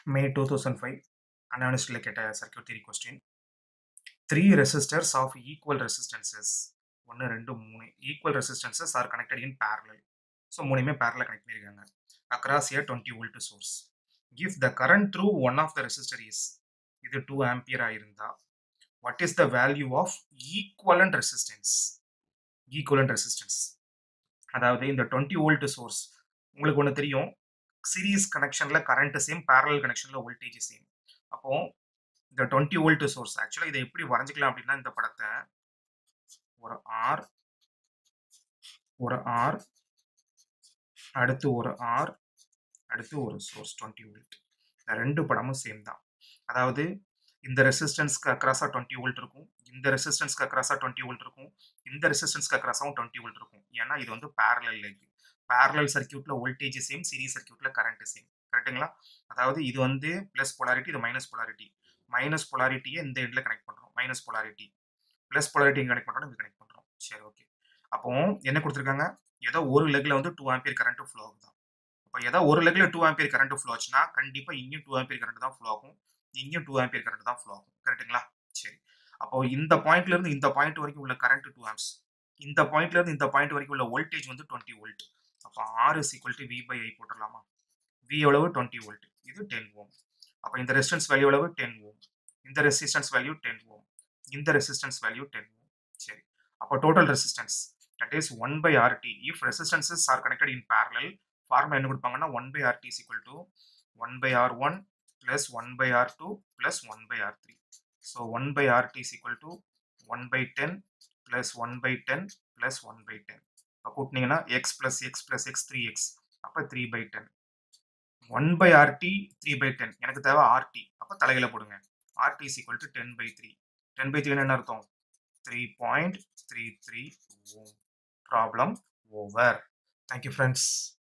May 2005 anonymously கேட்ட circuit theory question. Three resistors of equal resistances ஒன்று ரெண்டு மூணு equal resistances are connected in parallel so மூணுமே parallel connect பண்ணியிருக்காங்க across a twenty volt source if the current through one of the resistor is இது two ஆம்பியராக இருந்தால் what is the value of equivalent resistance equivalent resistance அதாவது இந்த twenty volt source உங்களுக்கு ஒன்று தெரியும் சீரீஸ் கனெக்ஷனில் கரண்ட் சேம் பேரலல் கனெக்ஷனில் வோல்டேஜ் சேம் அப்போ இந்த டுவெண்ட்டி வோல்ட் சோர்ஸ் ஆக்சுவலாக இதை எப்படி வரைஞ்சிக்கலாம் அப்படின்னா இந்த படத்தை ஒரு ஆர் ஒரு ஆர் அடுத்து ஒரு ஆர் அடுத்து ஒரு சோர்ஸ் டுவெண்ட்டி வோல்ட் இந்த ரெண்டு படமும் சேம் தான் அதாவது இந்த ரெசிஸ்டன்ஸ்க்கு அக்ராஸாக டுவெண்ட்டி வோல்ட் இருக்கும் இந்த ரெசிஸ்டன்ஸ்க்கு அக்ராஸாக டுவெண்ட்டி வோல்ட் இருக்கும் இந்த ரெசிஸ்டன்ஸ்க்கு அக்ராஸாகவும் டுவெண்ட்டி வோல்ட் இருக்கும் ஏன்னா இது வந்து பேரலல் leg பேரலல் சர்க்கியூட்ல வோல்டேஜ் சேம் சீரிஸ் சர்க்கியூட்ல கரண்ட் சேம் கரெக்ட்டுங்களா அதாவது இது வந்து பிளஸ் பொலாரிட்டி இது மைனஸ் பொலாரிட்டி மைனஸ் பொலாரிட்டியை இந்த எண்ட்ல கனெக்ட் பண்றோம் minus polarity plus polarity connect பண்றோம் இது கனெக்ட் பண்றோம் சரி ஓகே அப்போ என்ன கொடுத்துருக்காங்க ஏதோ ஒரு லெக்ல வந்து டூ ஆம்பியர் கரண்ட் ஃப்ளோ ஆகுதான் அப்போ ஏதோ ஒரு லெக்ல டூ ஆம்பியர் கரண்ட் ஃப்ளோ ஆச்சுன்னா கண்டிப்பா இங்கேயும் டூ ஆம்பியர் கரண்ட் தான் ஃப்ளோ ஆகும் இங்கேயும் டூ ஆம்பியர் கரண்ட் தான் ஃப்ளோ ஆகும் கரெக்ட்டுங்களா சரி அப்போ இந்த பாயிண்ட்ல இருந்து இந்த பாயிண்ட் வரைக்கும் உள்ள கரண்ட் டூ ஆம்ஸ் இந்த பாயிண்ட்ல இருந்து இந்த பாயிண்ட் வரைக்கும் உள்ள வோல்டேஜ் வந்து டுவெண்ட்டி வோல்ட் அப்போ R is equal to V by I போட்டுடலாமா வி எவ்வளவு டுவெண்ட்டி வோல்ட் இது டென் ஓம் அப்போ இந்த ரெசிஸ்டன்ஸ் வேல்யூ எவ்வளவு டென் ஓம் இந்த ரெசிஸ்டன்ஸ் வேல்யூ டென் ஓம் இந்த ரெசிஸ்டன்ஸ் வேல்யூ டென் ஓம் சரி அப்போ total resistance that is one by RT if resistances are connected in parallel formula என்ன கொடுப்பாங்கன்னா one by RT is equal to one by R one plus one by R two plus one by R three so one by RT is equal to one by ten plus one by ten plus one by ten இப்போ கூட்டினீங்கன்னா X plus X plus X three X அப்போ three by ten one by RT three by ten எனக்கு தேவை RT அப்போ தலையில போடுங்க RT is equal to ten by three ten by three என்ன அர்த்தம் three point three three ohm problem over thank you friends